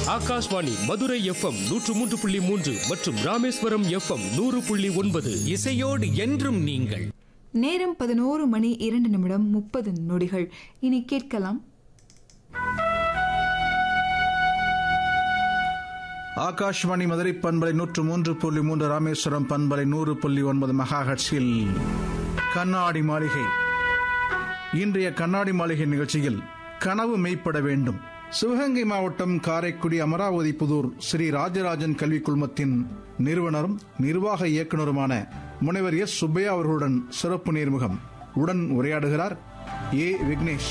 Akashvani Madurai FM நூற்று மூன்று புள்ளி மூன்று மற்றும் ராமேஸ்வரம் எஃப்எம் நூறு புள்ளி ஒன்பது இசையோடு என்றும் நீங்கள் நேரம் பதினோரு மணி இரண்டு நிமிடம் முப்பது நொடிகள் இனி கேட்கலாம் ஆகாஷ்வாணி மதுரை பண்பலை நூற்று மூன்று புள்ளி மூன்று ராமேஸ்வரம் பண்பலை நூறு புள்ளி ஒன்பது மெகாஹட்ஸில் கண்ணாடி மாளிகை இன்றைய கண்ணாடி மாளிகை நிகழ்ச்சியில் கனவு மெய்ப்பட வேண்டும் சிவகங்கை மாவட்டம் காரைக்குடி அமராவதி புதூர் ஸ்ரீ ராஜராஜன் கல்விக் குழுமத்தின் நிறுவனரும் நிர்வாக இயக்குனருமான முனைவர் எஸ் சுப்பையா அவர்களுடன் சிறப்பு நேர்முகம் உடன் உரையாடுகிறார் ஏ விக்னேஷ்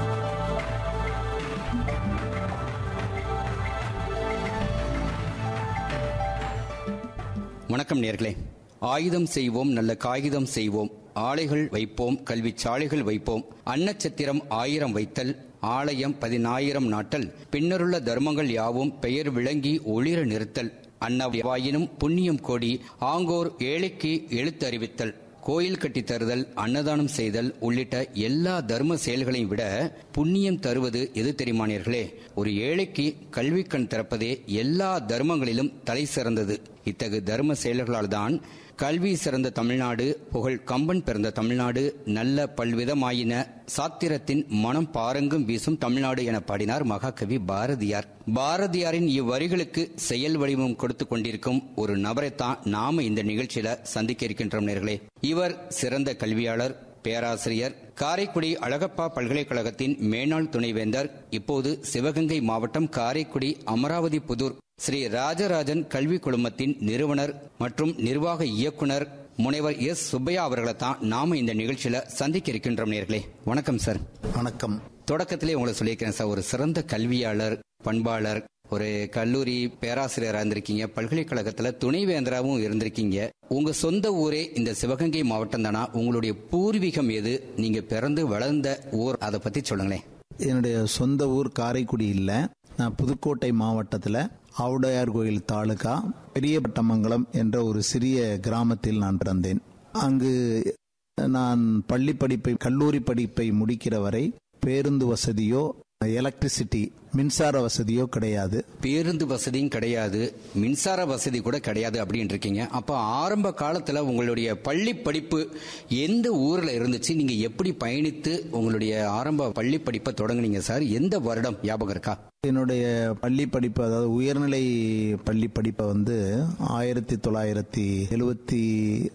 வணக்கம் நேர்களே ஆயுதம் செய்வோம் நல்ல காகிதம் செய்வோம் ஆலைகள் வைப்போம் கல்வி சாலைகள் வைப்போம் அன்னச்சத்திரம் ஆயிரம் வைத்தல் ஆலயம் பதினாயிரம் நாட்டல் பின்னருள்ள தர்மங்கள் யாவும் பெயர் விளங்கி ஒளிர நிறுத்தல் அன்னவாயினும் புண்ணியம் கோடி ஆங்கோர் ஏழைக்கு எழுத்தறிவித்தல் கோயில் கட்டித் தருதல் அன்னதானம் செய்தல் உள்ளிட்ட எல்லா தர்ம செயல்களையும் விட புண்ணியம் தருவது எது தெரியுமானியர்களே ஒரு ஏழைக்கு கல்வி கண் திறப்பதே எல்லா தர்மங்களிலும் தலை சிறந்தது இத்தகு தர்ம செயல்களால் தான் கல்வி சிறந்த தமிழ்நாடு புகழ் கம்பன் பிறந்த தமிழ்நாடு நல்ல பல்விதமாயின சாத்திரத்தின் மனம் பாரங்கும் வீசும் தமிழ்நாடு என பாடினார் மகாகவி பாரதியார் பாரதியாரின் இவ்வரிகளுக்கு செயல் வடிவம் கொடுத்து கொண்டிருக்கும் ஒரு நபரைத்தான் நாம இந்த நிகழ்ச்சியில சந்திக்க இருக்கின்றோம் நேர்களே இவர் சிறந்த கல்வியாளர் பேராசிரியர் காரைக்குடி அழகப்பா பல்கலைக்கழகத்தின் மேனாள் துணைவேந்தர் இப்போது சிவகங்கை மாவட்டம் காரைக்குடி அமராவதி புதூர் ஸ்ரீ ராஜராஜன் கல்வி குழுமத்தின் நிறுவனர் மற்றும் நிர்வாக இயக்குனர் முனைவர் எஸ் சுப்பையா அவர்களை தான் நாம இந்த நிகழ்ச்சியில சந்திக்க இருக்கின்றோம் நேர்களே வணக்கம் சார் வணக்கம் தொடக்கத்திலே உங்களை சொல்லியிருக்கிறேன் சார் ஒரு சிறந்த கல்வியாளர் பண்பாளர் ஒரு கல்லூரி பேராசிரியராக இருந்திருக்கீங்க பல்கலைக்கழகத்துல துணைவேந்தராகவும் இருந்திருக்கீங்க உங்க சொந்த ஊரே இந்த சிவகங்கை மாவட்டம் தானா உங்களுடைய பூர்வீகம் எது நீங்க பிறந்து வளர்ந்த ஊர் அதை பத்தி சொல்லுங்களேன் என்னுடைய சொந்த ஊர் காரைக்குடி இல்லை நான் புதுக்கோட்டை மாவட்டத்தில் ஆவுடையார் கோயில் தாலுகா பெரியபட்டமங்கலம் என்ற ஒரு சிறிய கிராமத்தில் நான் பிறந்தேன் அங்கு நான் பள்ளி படிப்பை கல்லூரி படிப்பை முடிக்கிற வரை பேருந்து வசதியோ எலக்ட்ரிசிட்டி மின்சார வசதியோ கிடையாது பேருந்து வசதியும் கிடையாது மின்சார வசதி கூட கிடையாது அப்படின்னு இருக்கீங்க அப்ப ஆரம்ப காலத்துல உங்களுடைய பள்ளி படிப்பு எந்த ஊர்ல இருந்துச்சு நீங்க எப்படி பயணித்து உங்களுடைய ஆரம்ப பள்ளி படிப்பை தொடங்குனீங்க சார் எந்த வருடம் ஞாபகம் இருக்கா என்னுடைய பள்ளி படிப்பு அதாவது உயர்நிலை பள்ளி படிப்பை வந்து ஆயிரத்தி தொள்ளாயிரத்தி எழுவத்தி